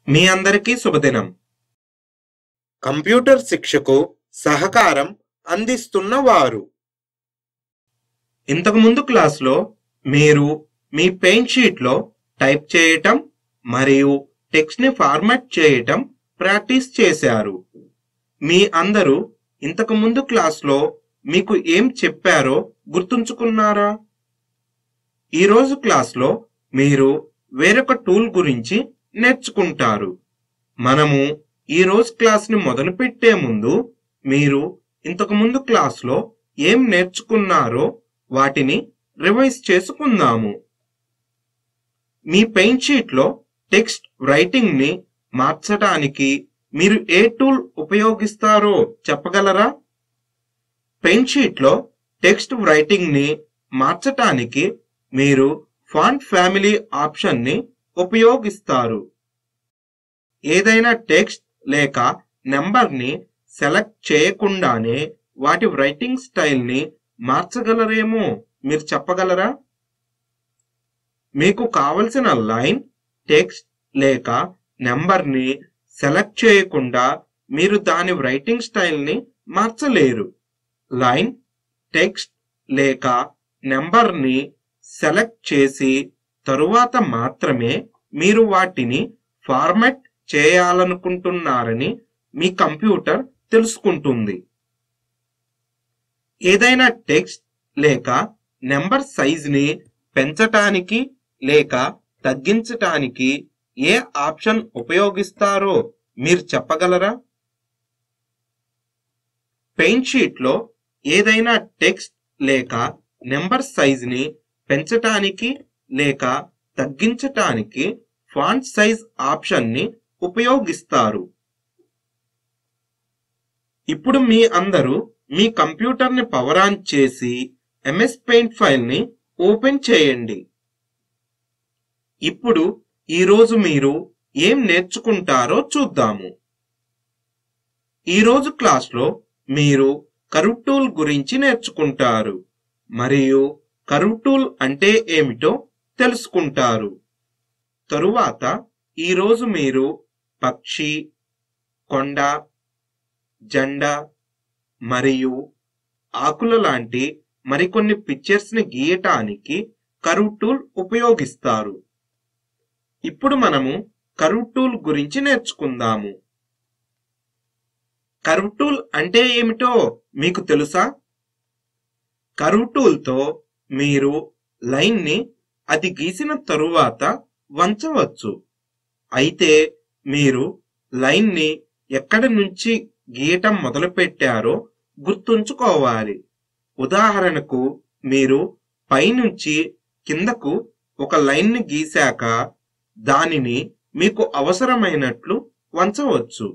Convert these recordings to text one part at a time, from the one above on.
మీ అందరికీ శుభదినం కంప్యూటర్ శిక్షకు సహకారం అందిస్తున్న వారు ఇంతకుముందు క్లాస్లో మీరు మీ పెయింట్ షీట్లో టైప్ చేయటం మరియు టెక్స్ట్ని ఫార్మాట్ చేయటం ప్రాక్టీస్ చేశారు మీ అందరూ ఇంతకు ముందు క్లాస్లో మీకు ఏం చెప్పారో గుర్తుంచుకున్నారా ఈరోజు క్లాస్లో మీరు వేరొక టూల్ గురించి నేర్చుకుంటారు మనము ఈ రోజు క్లాస్ని మొదలుపెట్టే ముందు మీరు ఇంతకు ముందు క్లాస్లో ఏం నేర్చుకున్నారో వాటిని రివైజ్ చేసుకుందాము మీ పెయింట్ షీట్లో టెక్స్ట్ రైటింగ్ ని మార్చడానికి మీరు ఏ టూల్ ఉపయోగిస్తారో చెప్పగలరా పెయింట్ షీట్లో టెక్స్ట్ రైటింగ్ ని మార్చటానికి మీరు ఫాంట్ ఫ్యామిలీ ఆప్షన్ ని ఉపయోగిస్తారు ఏదైనా టెక్స్ట్ లేక నెంబర్ ని సెలెక్ట్ చేయకుండానే వాటి రైటింగ్ స్టైల్ ని మార్చగలరేమో మీరు చెప్పగలరా మీకు కావలసిన లైన్ టెక్స్ట్ లేక నెంబర్ ని సెలెక్ట్ చేయకుండా మీరు దాని రైటింగ్ స్టైల్ ని మార్చలేరు లైన్ టెక్స్ట్ లేక నెంబర్ ని సెలెక్ట్ చేసి తరువాత మాత్రమే మీరు వాటిని ఫార్మాట్ చేయాలనుకుంటున్నారని మీ కంప్యూటర్ తెలుసుకుంటుంది ఏదైనా టెక్స్ట్ లేక నెంబర్ సైజ్ ని పెంచటానికి లేక తగ్గించటానికి ఏ ఆప్షన్ ఉపయోగిస్తారో మీరు చెప్పగలరా పెయింట్ షీట్ లో ఏదైనా టెక్స్ట్ లేక నెంబర్ సైజ్ ని పెంచటానికి లేక తగ్గించటానికి ఫాంట్ సైజ్ ఆప్షన్ ని ఉపయోగిస్తారు ఇప్పుడు మీ అందరూ మీ కంప్యూటర్ ని పవర్ ఆన్ చేసి ఎంఎస్ పెయింట్ ఫైల్ ని ఓపెన్ చేయండి ఇప్పుడు ఈరోజు మీరు ఏం నేర్చుకుంటారో చూద్దాము ఈరోజు క్లాస్లో మీరు కరువ్ టూల్ గురించి నేర్చుకుంటారు మరియు కరువ్ టూల్ అంటే ఏమిటో తెలుసుకుంటారు తరువాత ఈరోజు మీరు పక్షి కొండ జెండా మరియు ఆకుల లాంటి మరికొన్ని పిక్చర్స్ ని గీయటానికి కరువ్ టూల్ ఉపయోగిస్తారు ఇప్పుడు మనము కరువ్ టూల్ గురించి నేర్చుకుందాము కరువ్ టూల్ అంటే ఏమిటో మీకు తెలుసా కరువ్ టూల్ తో మీరు లైన్ ని అది గీసిన తరువాత వంచవచ్చు అయితే మీరు లైన్ ని ఎక్కడి నుంచి గీయటం మొదలు పెట్టారో గుర్తుంచుకోవాలి ఉదాహరణకు మీరు పైనుంచి కిందకు ఒక లైన్ ని గీశాక దానిని మీకు అవసరమైనట్లు వంచవచ్చు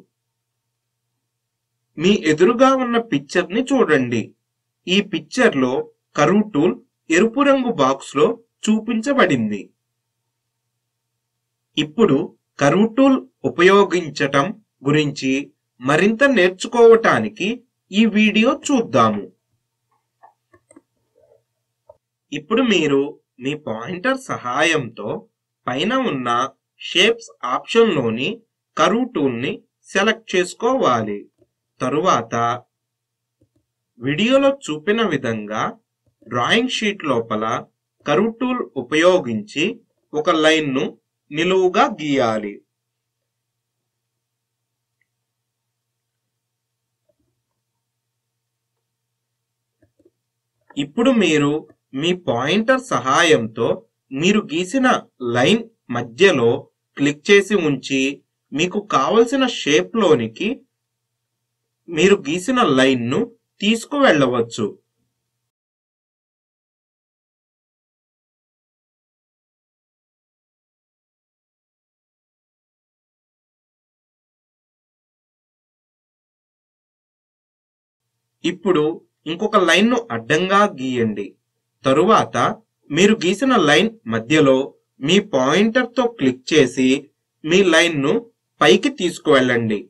మీ ఎదురుగా ఉన్న పిక్చర్ ని చూడండి ఈ పిక్చర్ లో కరువ్ టూల్ ఎరుపు రంగు బాక్స్ లో చూపించబడింది ఇప్పుడు కరువ్ టూల్ ఉపయోగించటం గురించి మరింత నేర్చుకోవటానికి ఈ వీడియో చూద్దాము ఇప్పుడు మీరు మీ పాయింటర్ సహాయంతో పైన ఉన్న షేప్స్ ఆప్షన్లోని కరువ్ టూల్ని సెలెక్ట్ చేసుకోవాలి తరువాత వీడియోలో చూపిన విధంగా డ్రాయింగ్ షీట్ లోపల కరువ్ టూల్ ఉపయోగించి ఒక లైన్ను నిలువుగా గీయాలి ఇప్పుడు మీరు మీ పాయింటర్ సహాయంతో మీరు గీసిన లైన్ మధ్యలో క్లిక్ చేసి ఉంచి మీకు కావలసిన షేప్ లోనికి మీరు గీసిన లైన్ ను తీసుకువెళ్ళవచ్చు ఇప్పుడు ఇంకొక లైన్ ను అడ్డంగా గీయండి తరువాత మీరు గీసిన లైన్ మధ్యలో మీ పాయింటర్ తో క్లిక్ చేసి మీ లైన్ ను పైకి తీసుకువెళ్ళండి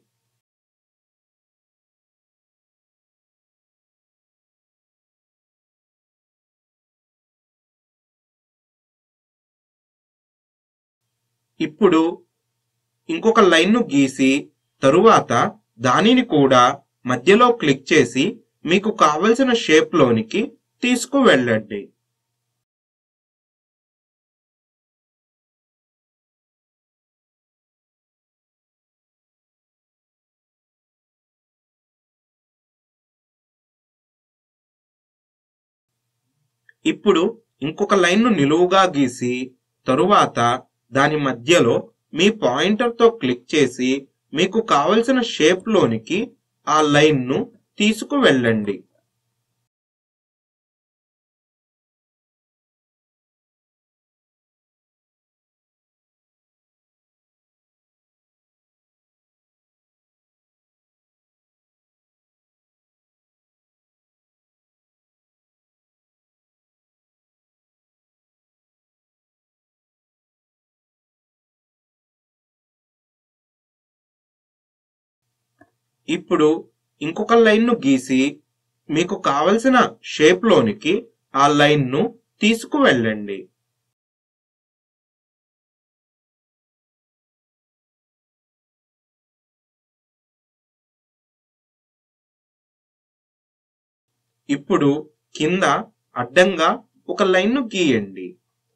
ఇప్పుడు ఇంకొక లైన్ను గీసి తరువాత దానిని కూడా మధ్యలో క్లిక్ చేసి మీకు కావలసిన షేప్లోనికి తీసుకువెళ్ళండి ఇప్పుడు ఇంకొక లైన్ను నిలువుగా గీసి తరువాత దాని మధ్యలో మీ పాయింటర్తో క్లిక్ చేసి మీకు కావలసిన షేప్లోనికి ఆ లైన్ను తీసుకువెళ్ళండి ఇప్పుడు ఇంకొక లైన్ను గీసి మీకు కావలసిన షేప్లోనికి ఆ లైన్ను తీసుకువెళ్ళండి ఇప్పుడు కింద అడ్డంగా ఒక లైన్ను గీయండి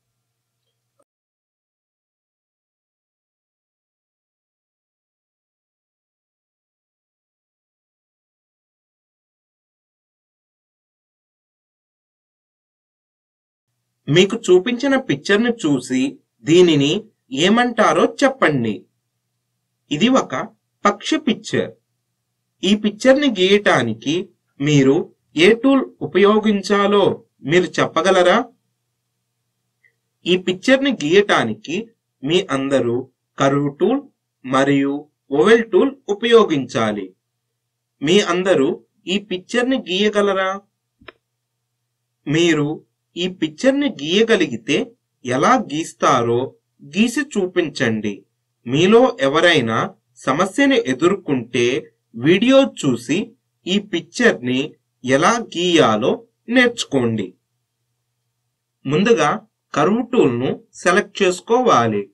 మీకు చూపించిన పిక్చర్ని చూసి దీనిని ఏమంటారో చెప్పండి ఇది ఒక పక్షి పిక్చర్ ఈ పిక్చర్ని గీయటానికి మీరు ఏ టూల్ ఉపయోగించాలో మీరు చెప్పగలరా ఈ పిక్చర్ని గీయటానికి మీ అందరూ కరువు టూల్ మరియు ఓవెల్ టూల్ ఉపయోగించాలి మీ అందరూ ఈ పిక్చర్ని గీయగలరా మీరు ఈ పిక్చర్ని గీయగలిగితే ఎలా గీస్తారో గీసి చూపించండి మీలో ఎవరైనా సమస్యని ఎదుర్కొంటే వీడియో చూసి ఈ పిక్చర్ని ఎలా గీయాలో నేర్చుకోండి ముందుగా కర్వ్ టూల్ను సెలెక్ట్ చేసుకోవాలి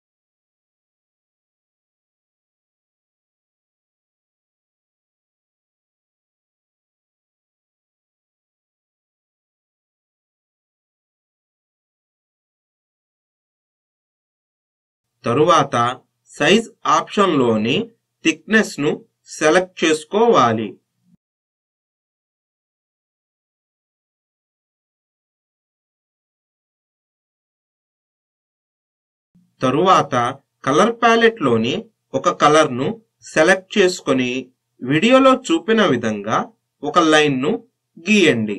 తరువాత సైజ్ ఆప్షన్లోని థిక్నెస్ ను సెలెక్ట్ చేసుకోవాలి తరువాత కలర్ ప్యాలెట్ లోని ఒక కలర్ ను సెలెక్ట్ చేసుకొని వీడియోలో చూపిన విధంగా ఒక లైన్ ను గీయండి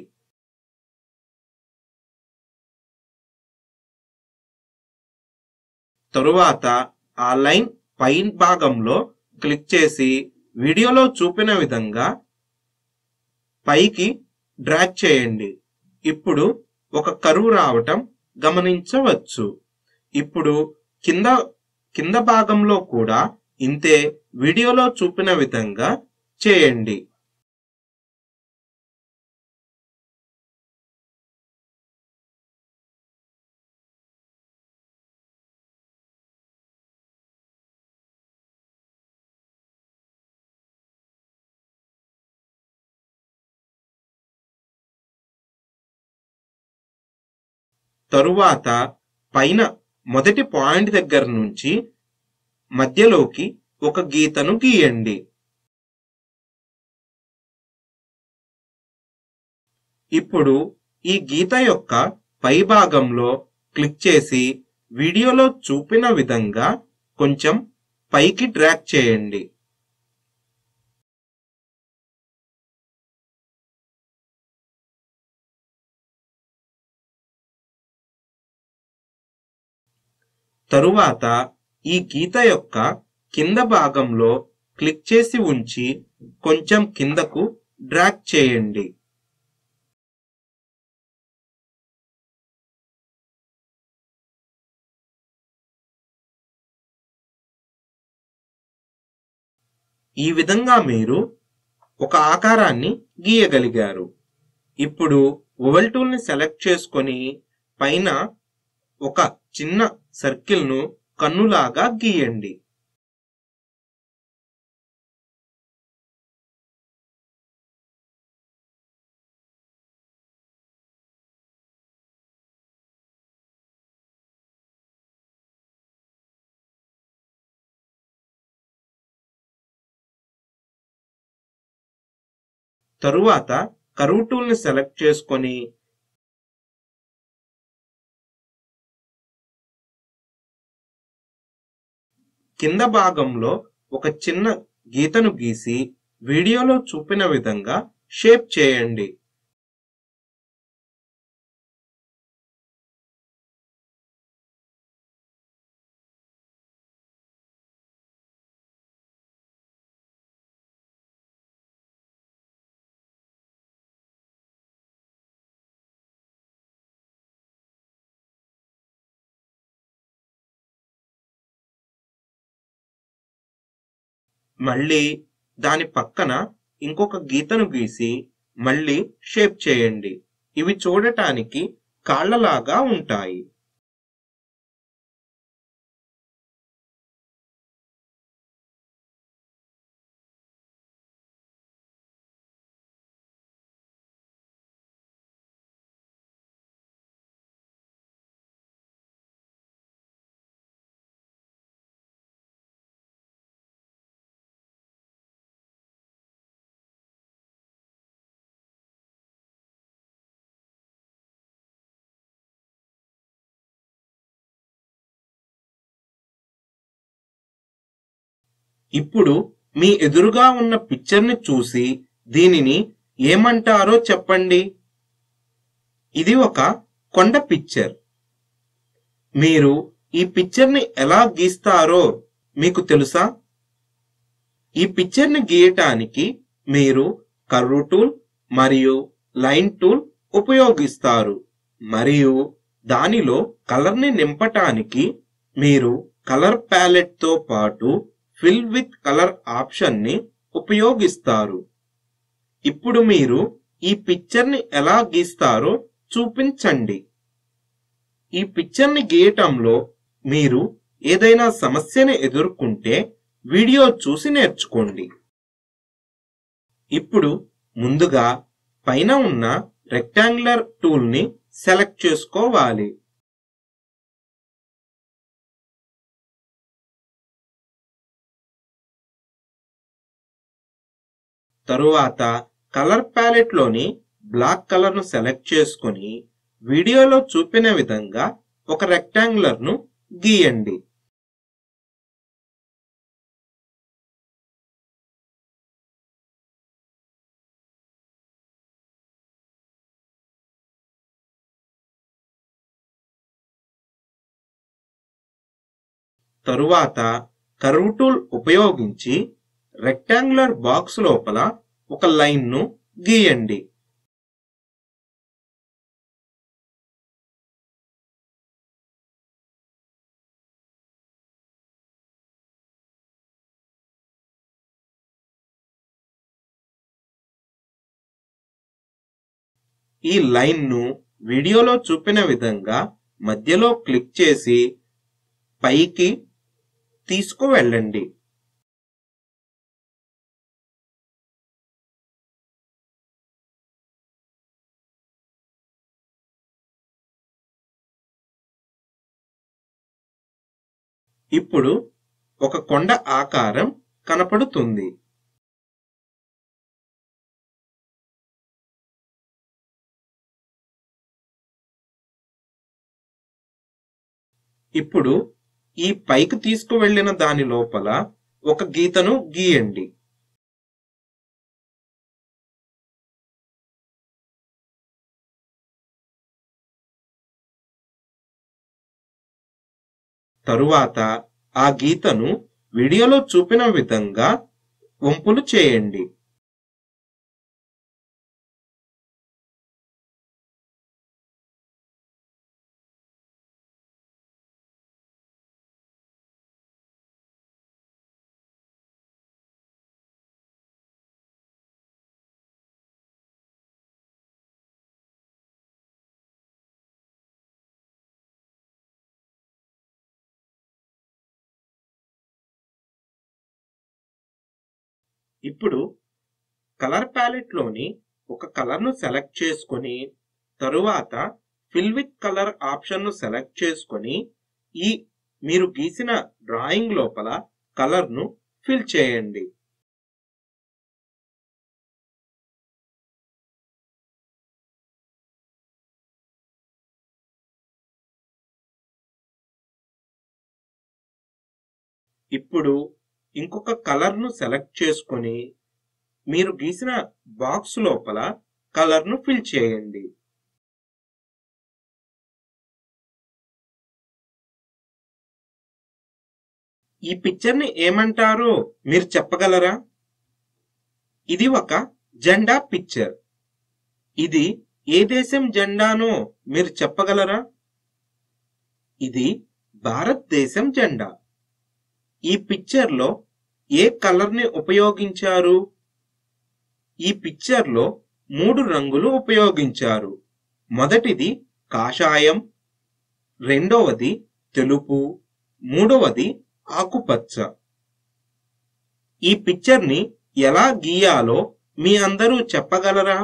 తరువాత ఆ లైన్ పై భాగంలో క్లిక్ చేసి వీడియోలో చూపిన విధంగా పైకి డ్రాగ్ చేయండి ఇప్పుడు ఒక కరువు రావటం గమనించవచ్చు ఇప్పుడు కింద కింద భాగంలో కూడా ఇంతే వీడియోలో చూపిన విధంగా చేయండి తరువాత పైన మొదటి పాయింట్ దగ్గర నుంచి మధ్యలోకి ఒక గీతను గీయండి ఇప్పుడు ఈ గీత యొక్క పై భాగంలో క్లిక్ చేసి వీడియోలో చూపిన విధంగా కొంచెం పైకి డ్రాగ్ చేయండి తరువాత ఈ గీత యొక్క కింద భాగంలో క్లిక్ చేసి ఉంచి కొంచెం కిందకు డ్రాగ్ చేయండి ఈ విధంగా మీరు ఒక ఆకారాన్ని గీయగలిగారు ఇప్పుడు ఓవెల్ టూల్ ని సెలెక్ట్ చేసుకొని పైన ఒక చిన్న సర్కిల్ ను కన్నులాగా గీయండి తరువాత కరువు టూల్ ని సెలెక్ట్ చేసుకొని కింద భాగంలో ఒక చిన్న గీతను గీసి వీడియోలో చూపిన విధంగా షేప్ చేయండి మళ్ళీ దాని పక్కన ఇంకొక గీతను గీసి మళ్ళీ షేప్ చేయండి ఇవి చూడటానికి కాళ్ళలాగా ఉంటాయి ఇప్పుడు మీ ఎదురుగా ఉన్న పిక్చర్ని చూసి దీనిని ఏమంటారో చెప్పండి ఇది ఒక కొండ పిక్చర్ మీరు ఈ పిక్చర్ని ఎలా గీస్తారో మీకు తెలుసా ఈ పిక్చర్ని గీయటానికి మీరు కర్వ్ టూల్ మరియు లైన్ టూల్ ఉపయోగిస్తారు మరియు దానిలో కలర్ని నింపటానికి మీరు కలర్ ప్యాలెట్ తో పాటు ఫిల్ విత్ కలర్ ఆప్షన్ ని ఉపయోగిస్తారు ఇప్పుడు మీరు ఈ పిక్చర్ ని ఎలా గీస్తారో చూపించండి ఈ పిక్చర్ ని గీయటంలో మీరు ఏదైనా సమస్యను ఎదుర్కొంటే వీడియో చూసి నేర్చుకోండి ఇప్పుడు ముందుగా పైన ఉన్న రెక్టాంగులర్ టూల్ ని సెలెక్ట్ చేసుకోవాలి తరువాత కలర్ ప్యాలెట్ లోని బ్లాక్ కలర్ ను సెలెక్ట్ చేసుకొని వీడియోలో చూపిన విధంగా ఒక రెక్టాంగులర్ ను గీయండి తరువాత కర్వ్ టూల్ ఉపయోగించి రెక్టాంగులర్ బాక్స్ లోపల ఒక లైన్ ను గీయండి ఈ లైన్ ను వీడియోలో చూపిన విధంగా మధ్యలో క్లిక్ చేసి పైకి తీసుకువెళ్ళండి ఇప్పుడు ఒక కొండ ఆకారం కనపడుతుంది ఇప్పుడు ఈ పైకి తీసుకువెళ్ళిన దాని లోపల ఒక గీతను గీయండి తరువాత ఆ గీతను వీడియోలో చూపిన విధంగా వంపులు చేయండి ఇప్పుడు కలర్ ప్యాలెట్ లోని ఒక కలర్ ను సెలెక్ట్ చేసుకొని తరువాత ఫిల్ విత్ కలర్ ఆప్షన్ ను సెలెక్ట్ చేసుకొని ఈ మీరు గీసిన డ్రాయింగ్ లోపల కలర్ ను ఫిల్ చేయండి ఇప్పుడు ఇంకొక కలర్ ను సెలెక్ట్ చేసుకొని మీరు గీసిన బాక్స్ లోపల కలర్ ను ఫిల్ చేయండి ఈ పిక్చర్ ని ఏమంటారో మీరు చెప్పగలరా ఇది ఒక జెండా పిక్చర్ ఇది ఏ దేశం జెండానో మీరు చెప్పగలరా ఇది భారతదేశం జెండా ఈ పిక్చర్ లో ఏ కలర్ ని ఉపయోగించారు ఈ పిక్చర్ లో మూడు రంగులు ఉపయోగించారు మొదటిది కాషాయం రెండవది తెలుపు మూడవది ఆకుపచ్చ ఈ పిక్చర్ ని ఎలా గీయాలో మీ అందరూ చెప్పగలరా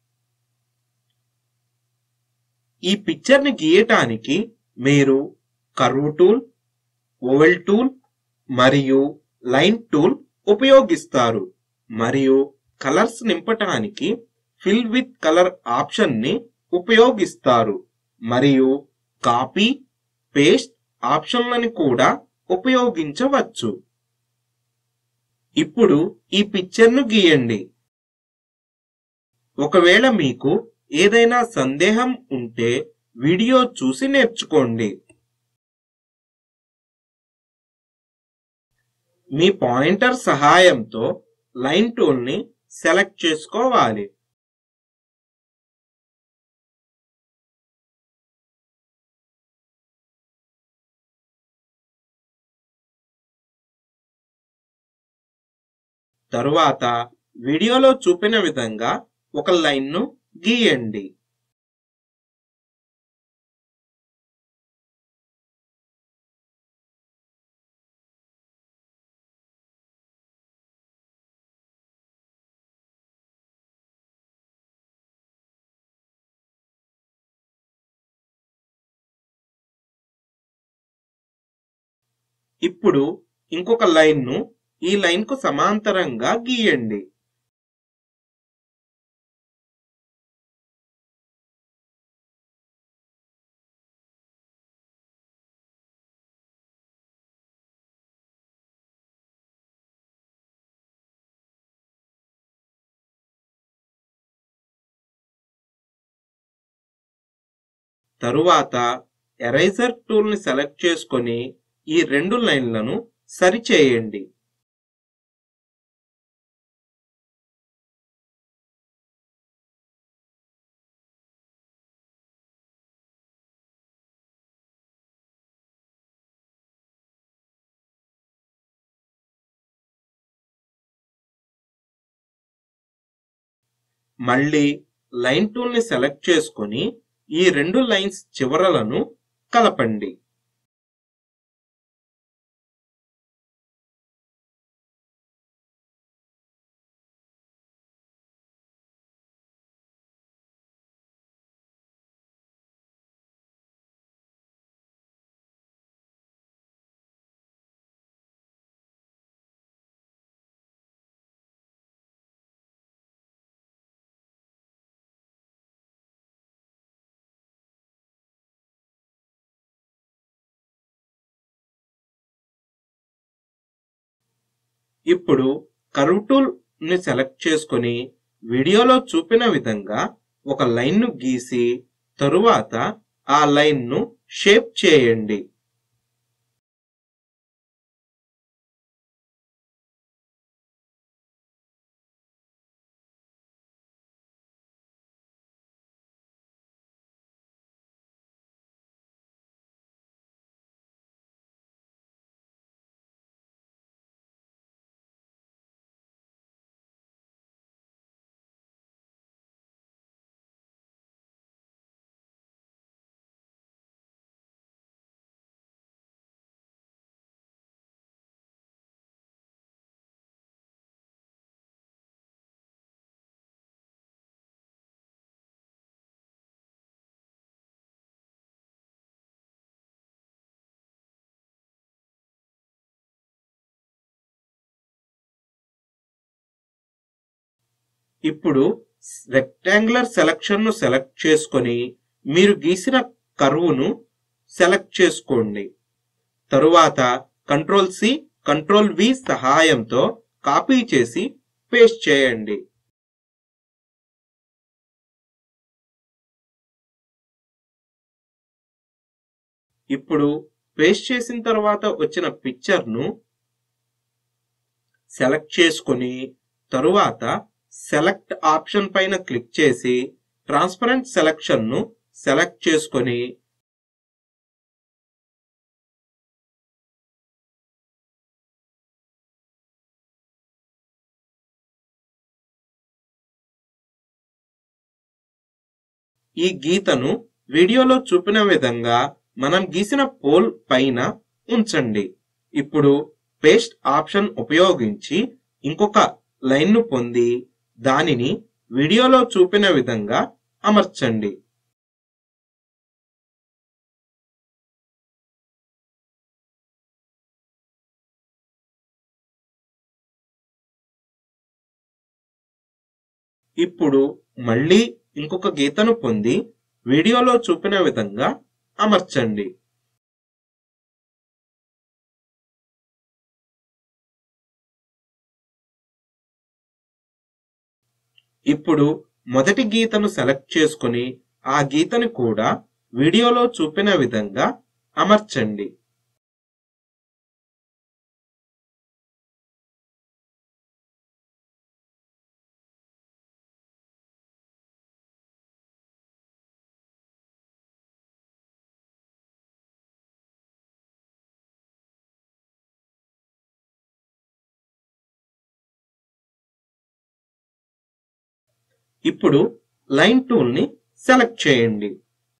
ఈ పిక్చర్ ని గీయటానికి మీరు కర్వ్ టూల్ ఓవెల్ టూల్ మరియు లైన్ టూల్ ఉపయోగిస్తారు మరియు కలర్స్ నింపటానికి ఫిల్ విత్ కలర్ ఆప్షన్ ని ఉపయోగిస్తారు మరియు కాపీ పేస్ట్ ఆప్షన్లను కూడా ఉపయోగించవచ్చు ఇప్పుడు ఈ పిక్చర్ను గీయండి ఒకవేళ మీకు ఏదైనా సందేహం ఉంటే వీడియో చూసి నేర్చుకోండి మీ పాయింటర్ సహాయంతో లైన్ టూల్ ని సెలెక్ట్ చేసుకోవాలి తరువాత వీడియోలో చూపిన విధంగా ఒక లైన్ ను గీయండి ఇప్పుడు ఇంకొక లైన్ ను ఈ లైన్ కు సమాంతరంగా గీయండి తరువాత ఎరైజర్ టూల్ ని సెలెక్ట్ చేసుకొని ఈ రెండు లైన్లను సరిచేయండి మళ్ళీ లైన్ టూల్ ని సెలెక్ట్ చేసుకొని ఈ రెండు లైన్స్ చివరలను కలపండి ఇప్పుడు కర్వ్ టూల్ ని సెలెక్ట్ చేసుకొని వీడియోలో చూపిన విధంగా ఒక లైన్ ను గీసి తరువాత ఆ లైన్ ను షేప్ చేయండి ఇప్పుడు రెక్టాంగులర్ సెలక్షన్ ను సెలెక్ట్ చేసుకొని మీరు గీసిన కర్వ్ను సెలెక్ట్ చేసుకోండి తరువాత కంట్రోల్ సి కంట్రోల్ వి సహాయంతో కాపీ చేసి పేస్ట్ చేయండి ఇప్పుడు పేస్ట్ చేసిన తర్వాత వచ్చిన పిక్చర్ను సెలెక్ట్ చేసుకొని తరువాత సెలెక్ట్ ఆప్షన్ పైన క్లిక్ చేసి ట్రాన్స్పరెంట్ సెలెక్షన్ ను సెలెక్ట్ చేసుకొని ఈ గీతను వీడియోలో చూపిన విధంగా మనం గీసిన పోల్ పైన ఉంచండి ఇప్పుడు పేస్ట్ ఆప్షన్ ఉపయోగించి ఇంకొక లైన్ను పొంది దానిని వీడియోలో చూపిన విధంగా అమర్చండి ఇప్పుడు మళ్ళీ ఇంకొక గీతను పొంది వీడియోలో చూపిన విధంగా అమర్చండి ఇప్పుడు మొదటి గీతను సెలెక్ట్ చేసుకుని ఆ గీతను కూడా వీడియోలో చూపిన విధంగా అమర్చండి ఇప్పుడు లైన్ టూల్ ని సెలెక్ట్ చేయండి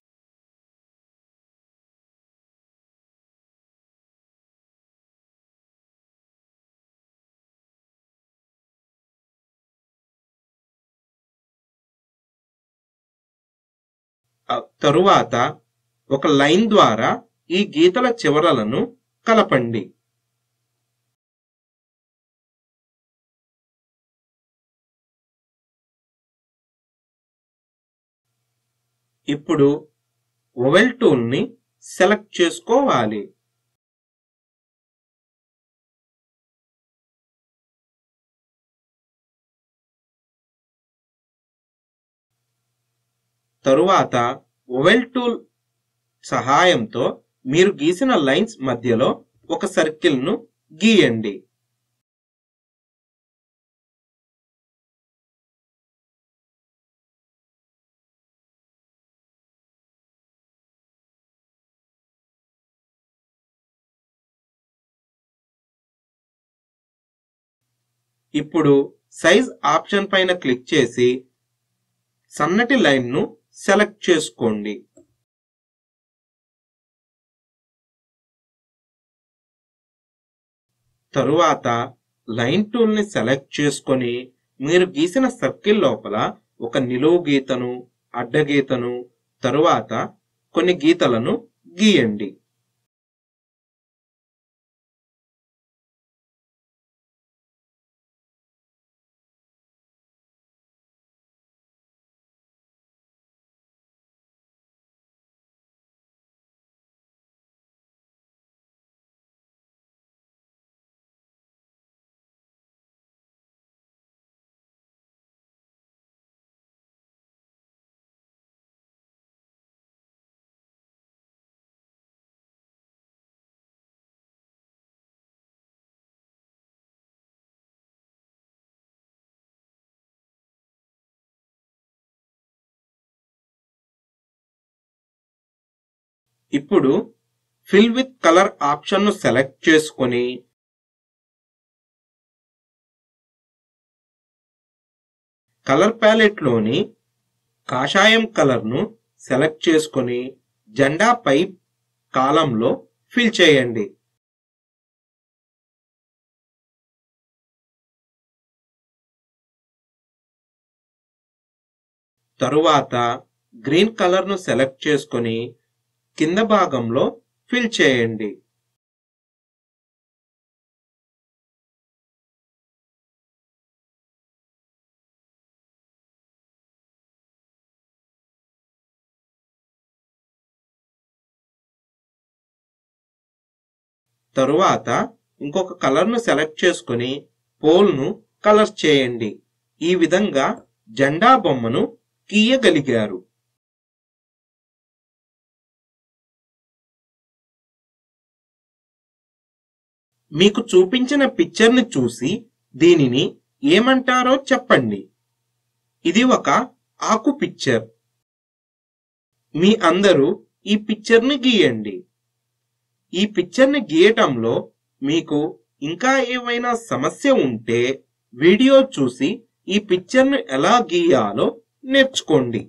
ఆ తరువాత ఒక లైన్ ద్వారా ఈ గీతల చివరలను కలపండి ఇప్పుడు ఓవెల్ టూల్ ని సెలెక్ట్ చేసుకోవాలి తరువాత ఓవెల్ టూల్ సహాయంతో మీరు గీసిన లైన్స్ మధ్యలో ఒక సర్కిల్ ను గీయండి ఇప్పుడు సైజ్ ఆప్షన్ పైన క్లిక్ చేసి సన్నటి లైన్ ను సెలెక్ట్ చేసుకోండి తరువాత లైన్ టూల్ ని సెలెక్ట్ చేసుకొని మీరు గీసిన సర్కిల్ లోపల ఒక నిలువు గీతను అడ్డగీతను తరువాత కొన్ని గీతలను గీయండి ఇప్పుడు ఫిల్ విత్ కలర్ ఆప్షన్ ను సెలెక్ట్ చేసుకొని కలర్ ప్యాలెట్ లోని కాషాయం కలర్ ను సెలెక్ట్ చేసుకొని జెండా పై కాలంలో ఫిల్ చేయండి తరువాత గ్రీన్ కలర్ ను సెలెక్ట్ చేసుకొని కింద భాగంలో ఫిల్ చేయండి తరువాత ఇంకొక కలర్ను సెలెక్ట్ చేసుకొని పోల్ను కలర్ చేయండి ఈ విధంగా జెండా బొమ్మను గీయగలిగారు మీకు చూపించిన పిక్చర్ని చూసి దీనిని ఏమంటారో చెప్పండి ఇది ఒక ఆకు పిక్చర్ మీ అందరూ ఈ పిక్చర్ని గీయండి ఈ పిక్చర్ని గీయటంలో మీకు ఇంకా ఏమైనా సమస్య ఉంటే వీడియో చూసి ఈ పిక్చర్ను ఎలా గీయాలో నేర్చుకోండి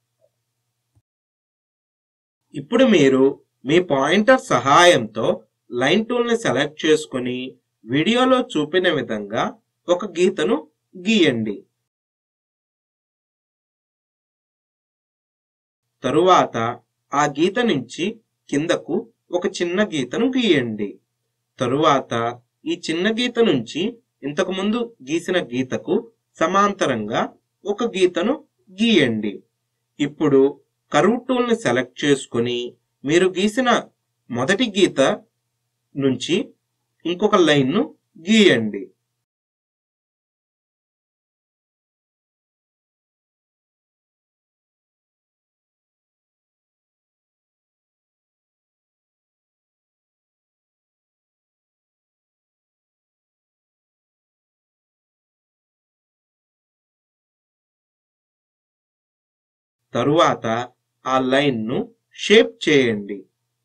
ఇప్పుడు మీరు మీ పాయింటర్ సహాయంతో లైన్ టూల్ని సెలెక్ట్ చేసుకుని వీడియోలో చూపిన విధంగా ఒక గీతను గీయండి తరువాత ఆ గీత నుంచి కిందకు ఒక చిన్న గీతను గీయండి తరువాత ఈ చిన్న గీత నుంచి ఇంతకు ముందు గీసిన గీతకు సమాంతరంగా ఒక గీతను గీయండి ఇప్పుడు కరువు టూల్ని సెలెక్ట్ చేసుకుని మీరు గీసిన మొదటి గీత నుంచి ఇంకొక లైన్ను గీయండి తరువాత ఆ లైన్ ను షేప్ చేయండి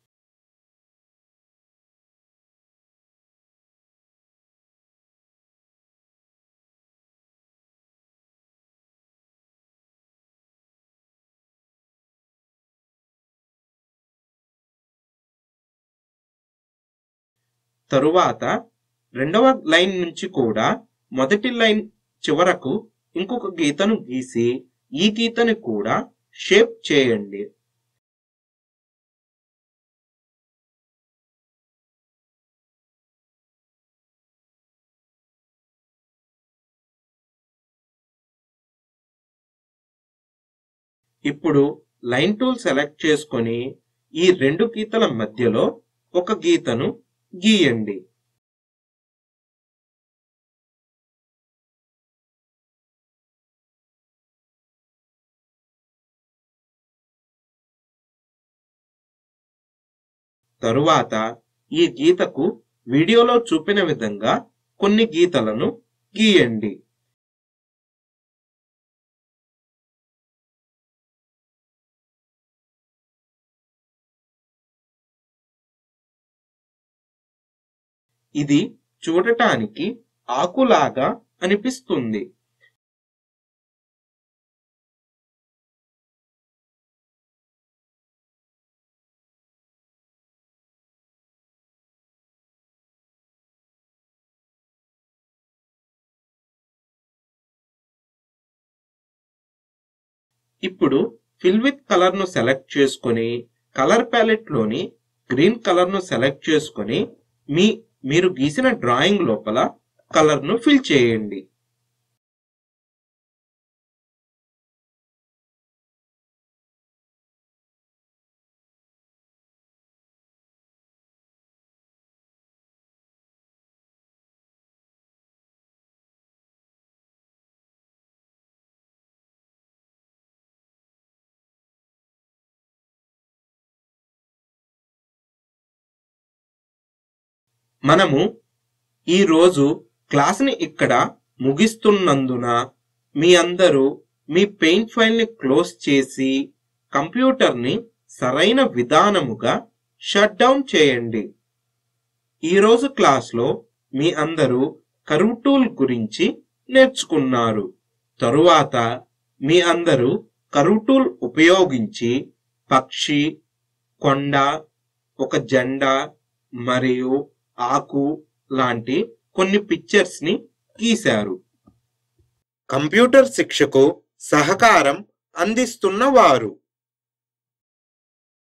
తరువాత రెండవ లైన్ నుంచి కూడా మొదటి లైన్ చివరకు ఇంకొక గీతను గీసి ఈ గీతని కూడా షేప్ చేయండి ఇప్పుడు లైన్ టూల్ సెలెక్ట్ చేసుకొని ఈ రెండు గీతల మధ్యలో ఒక గీతను గీయండి తరువాత ఈ గీతకు వీడియోలో చూపిన విధంగా కొన్ని గీతలను గీయండి ఇది చూడటానికి ఆకులాగా అనిపిస్తుంది ఇప్పుడు ఫిల్ విత్ కలర్ ను సెలెక్ట్ చేసుకొని కలర్ ప్యాలెట్ లోని గ్రీన్ కలర్ ను సెలెక్ట్ చేసుకొని మీ మీరు గీసిన డ్రాయింగ్ లోపల కలర్ ను ఫిల్ చేయండి మనము ఈ రోజు క్లాస్ని ఇక్కడ ముగిస్తున్నందున మీ అందరూ మీ పెయింట్ ఫైల్ని క్లోజ్ చేసి కంప్యూటర్ని సరైన విధానముగా షట్ డౌన్ చేయండి ఈరోజు క్లాస్లో మీ అందరూ కరువు టూల్ గురించి నేర్చుకున్నారు తరువాత మీ అందరూ కరువు టూల్ ఉపయోగించి పక్షి కొండ ఒక జెండా మరియు ఆకు లాంటి కొన్ని పిక్చర్స్ ని గీశారు కంప్యూటర్ శిక్షకు సహకారం అందిస్తున్న వారు